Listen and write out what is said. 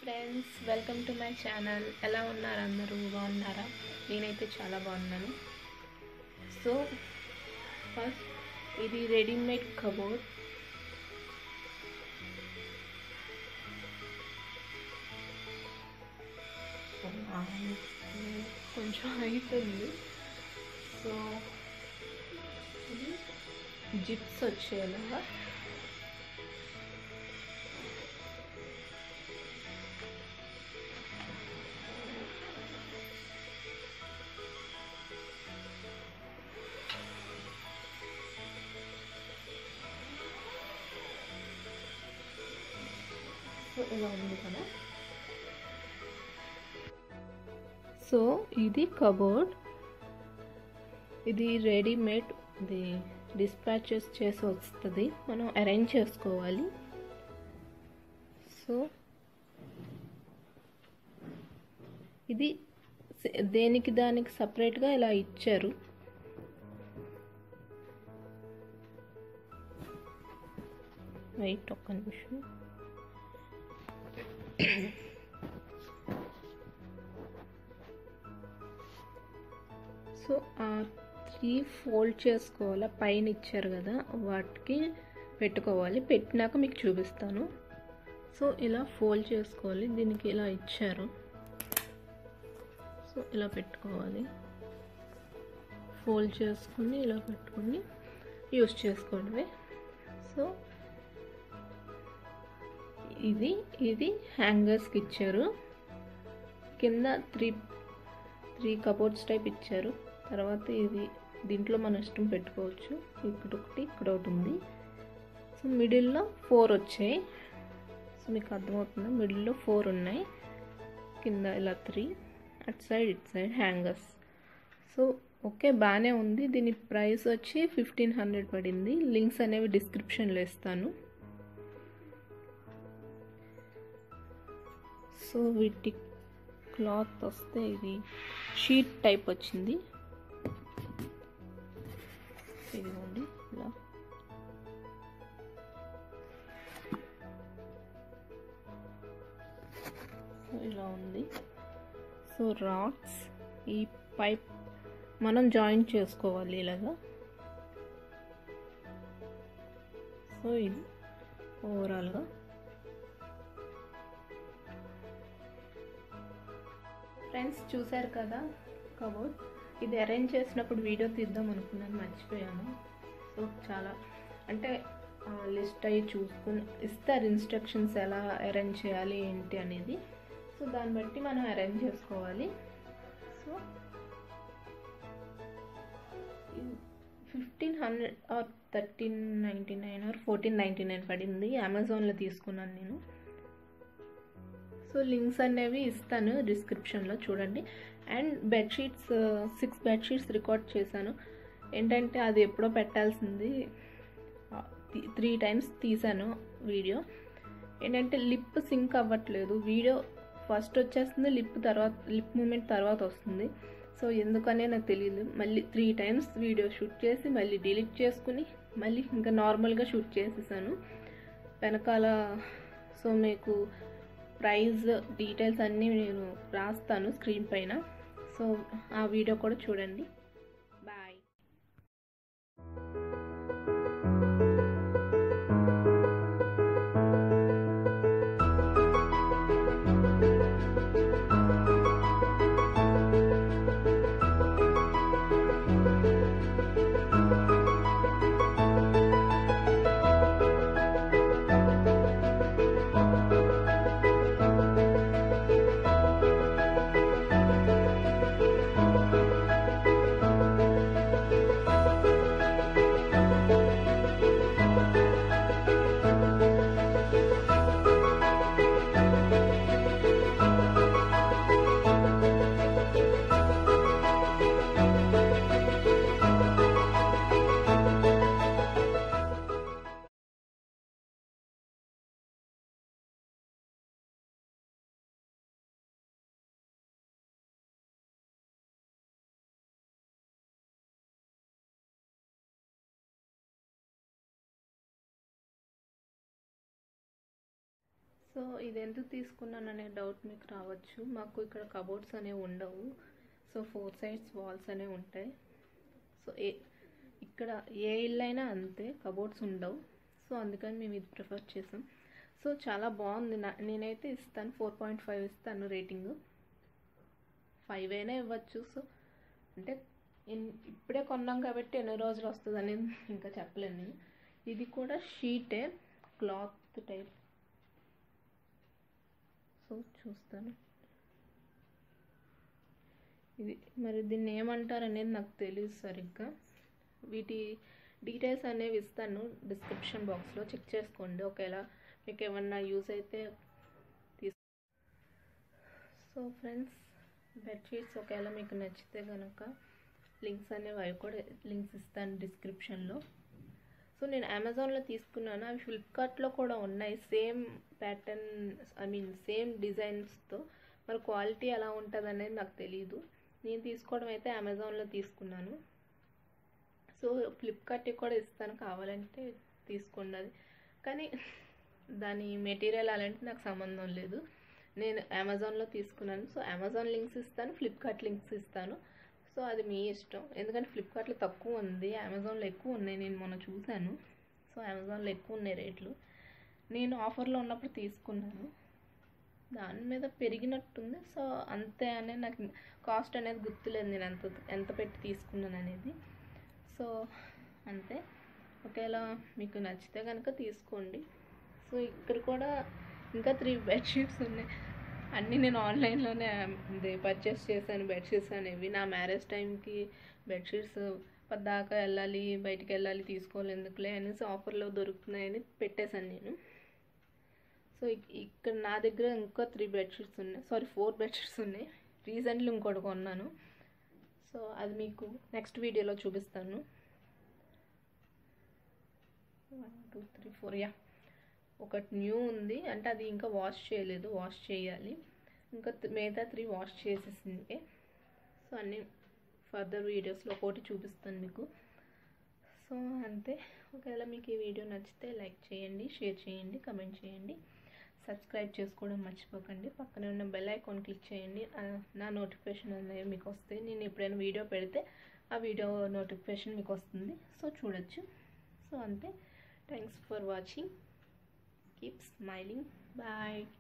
friends welcome to my channel ఎలా ఉన్నారు అందరూ బాగున్నారా నేనైతే చాలా బాగున్నాను సో ఫస్ట్ ఇది రెడీమేడ్ కబోర్డ్ కొంచెం అవుతుంది సో ఇది జిప్స్ వచ్చేలాగా సో ఇలా ఉంది కదా సో ఇది కబోర్డ్ ఇది రెడీమేడ్ ఇది డిస్పాచెస్ చేసి వస్తుంది మనం అరేంజ్ చేసుకోవాలి సో ఇది దేనికి దానికి సపరేట్గా ఇలా ఇచ్చారు వెయిట్ ఒక్క నిమిషం సో ఆ త్రీ ఫోల్డ్ చేసుకోవాలి పైన ఇచ్చారు కదా వాటికి పెట్టుకోవాలి పెట్టినాక మీకు చూపిస్తాను సో ఇలా ఫోల్డ్ చేసుకోవాలి దీనికి ఇలా ఇచ్చారు సో ఇలా పెట్టుకోవాలి ఫోల్డ్ చేసుకుని ఇలా పెట్టుకుని యూస్ చేసుకోవడమే సో ఇది ఇది హ్యాంగర్స్కి ఇచ్చారు కింద త్రీ త్రీ కబోర్డ్స్ టైప్ ఇచ్చారు తర్వాత ఇది దీంట్లో మన ఇష్టం పెట్టుకోవచ్చు ఇక్కడ ఒకటి ఇక్కడ ఒకటి ఉంది సో మిడిల్లో ఫోర్ వచ్చాయి సో మీకు అర్థమవుతుందా మిడిల్లో ఫోర్ ఉన్నాయి కింద ఇలా త్రీ అటు సైడ్ ఇటు సైడ్ హ్యాంగర్స్ సో ఓకే బాగానే ఉంది దీని ప్రైస్ వచ్చి ఫిఫ్టీన్ హండ్రెడ్ పడింది లింక్స్ అనేవి డిస్క్రిప్షన్లో ఇస్తాను సో వీటి క్లాత్ వస్తే ఇది షీట్ టైప్ వచ్చింది ఇదిగోండి ఇలా సో ఇలా ఉంది సో రాడ్స్ ఈ పైప్ మనం జాయిన్ చేసుకోవాలి ఇలాగా సో ఇది ఓవరాల్గా ఫ్రెండ్స్ చూశారు కదా కబోర్డ్ ఇది అరేంజ్ చేసినప్పుడు వీడియో తీద్దాం అనుకున్నాను మర్చిపోయాను సో చాలా అంటే లిస్ట్ అయ్యి చూసుకుని ఇస్తారు ఇన్స్ట్రక్షన్స్ ఎలా అరేంజ్ చేయాలి ఏంటి అనేది సో దాన్ని బట్టి మనం అరేంజ్ చేసుకోవాలి so fifteen hundred or thirteen ninety nine or fourteen ninety nine పడింది అమెజాన్లో తీసుకున్నాను నేను సో లింక్స్ అనేవి ఇస్తాను డిస్క్రిప్షన్లో చూడండి and bedsheets six bedsheets record చేశాను ఏంటంటే అది ఎప్పుడో పెట్టాల్సింది త్రీ టైమ్స్ తీసాను వీడియో ఏంటంటే లిప్ సింక్ అవ్వట్లేదు వీడియో ఫస్ట్ వచ్చేస్తుంది లిప్ తర్వాత లిప్ మూమెంట్ తర్వాత వస్తుంది సో ఎందుకనే నాకు తెలియదు మళ్ళీ త్రీ టైమ్స్ వీడియో షూట్ చేసి మళ్ళీ డిలీట్ చేసుకుని మళ్ళీ ఇంకా నార్మల్గా షూట్ చేసేసాను వెనకాల సో మీకు ప్రైజ్ డీటెయిల్స్ అన్నీ నేను రాస్తాను స్క్రీన్ పైన సో ఆ వీడియో కూడా చూడండి బాయ్ సో ఇది ఎందుకు తీసుకున్నాను అనే డౌట్ మీకు రావచ్చు మాకు ఇక్కడ కబోర్డ్స్ అనేవి ఉండవు సో ఫోర్ సైడ్స్ వాల్స్ అనేవి ఉంటాయి సో ఏ ఇక్కడ ఏ ఇల్లు అయినా అంతే కబోర్డ్స్ ఉండవు సో అందుకని మేము ఇది ప్రిఫర్ చేసాం సో చాలా బాగుంది నా నేనైతే ఇస్తాను ఫోర్ పాయింట్ ఫైవ్ ఇస్తాను రేటింగ్ ఫైవ్ అయినా ఇవ్వచ్చు సో అంటే ఇన్- ఇప్పుడే కొన్నాం కాబట్టి ఎన్ని రోజులు వస్తుంది అనేది ఇంకా చెప్పలేను నేను ఇది కూడా షీటే క్లాత్ టైప్ సో చూస్తాను ఇది మరి దీన్ని ఏమంటారు అనేది నాకు తెలియదు సరిగ్గా వీటి డీటెయిల్స్ అనేవి ఇస్తాను డిస్క్రిప్షన్ బాక్స్లో చెక్ చేసుకోండి ఒకవేళ మీకు ఏమన్నా యూస్ అయితే తీసు సో ఫ్రెండ్స్ బెడ్షీట్స్ ఒకవేళ మీకు నచ్చితే కనుక లింక్స్ అనేవి అవి కూడా లింక్స్ ఇస్తాను డిస్క్రిప్షన్లో సో నేను అమెజాన్లో తీసుకున్నాను అవి ఫ్లిప్కార్ట్లో కూడా ఉన్నాయి same pattern I mean same డిజైన్స్తో మరి క్వాలిటీ ఎలా ఉంటుంది అనేది నాకు తెలియదు నేను తీసుకోవడం అయితే అమెజాన్లో తీసుకున్నాను సో ఫ్లిప్కార్ట్కి కూడా ఇస్తాను కావాలంటే తీసుకోండి అది కానీ దాని మెటీరియల్ అలాంటి నాకు సంబంధం లేదు నేను అమెజాన్లో తీసుకున్నాను సో అమెజాన్ లింక్స్ ఇస్తాను ఫ్లిప్కార్ట్ లింక్స్ ఇస్తాను సో అది మీ ఇష్టం ఎందుకంటే ఫ్లిప్కార్ట్లో తక్కువ ఉంది అమెజాన్లో ఎక్కువ ఉన్నాయి నేను మొన్న చూశాను సో అమెజాన్లో ఎక్కువ ఉన్నాయి రేట్లు నేను ఆఫర్లో ఉన్నప్పుడు తీసుకున్నాను దాని మీద పెరిగినట్టుంది సో అంతే అనేది నాకు కాస్ట్ అనేది గుర్తులేదు నేను ఎంత ఎంత పెట్టి తీసుకున్నాను అనేది సో అంతే ఒకవేళ మీకు నచ్చితే కనుక తీసుకోండి సో ఇక్కడ కూడా ఇంకా త్రీ బెడ్షీట్స్ ఉన్నాయి అన్నీ నేను ఆన్లైన్లోనే ఇది పర్చేస్ చేశాను బెడ్షీట్స్ అనేవి నా మ్యారేజ్ టైంకి బెడ్షీట్స్ పద్దాకా వెళ్ళాలి బయటికి వెళ్ళాలి తీసుకోవాలి ఎందుకులే అనేసి ఆఫర్లో దొరుకుతున్నాయని పెట్టేశాను నేను సో ఇక్- ఇక్కడ నా దగ్గర ఇంకా త్రీ బెడ్షీట్స్ ఉన్నాయి సారీ ఫోర్ బెడ్షీట్స్ ఉన్నాయి రీసెంట్లీ ఇంకోటి కొన్నాను సో అది మీకు నెక్స్ట్ వీడియోలో చూపిస్తాను one two three four ya ఒకటి న్యూ ఉంది అంటే అది ఇంకా వాష్ చేయలేదు వాష్ చేయాలి ఇంకా th- మిగతా త్రీ వాష్ చేసేసింది సో అన్నీ ఫర్దర్ వీడియోస్లో ఒకటి చూపిస్తాను మీకు సో అంతే ఒకవేళ మీకు ఈ వీడియో నచ్చితే లైక్ చేయండి షేర్ చేయండి కమెంట్ చేయండి సబ్స్క్రైబ్ చేసుకోవడం మర్చిపోకండి పక్కనే ఉన్న బెల్ ఐకాన్ క్లిక్ చేయండి ఆ, నా నోటిఫికేషన్ అనేది మీకు వస్తాయి నేను ఎప్పుడైనా వీడియో పెడితే ఆ వీడియో నోటిఫికేషన్ మీకు వస్తుంది సో చూడొచ్చు సో అంతే thanks for watching keep smiling bye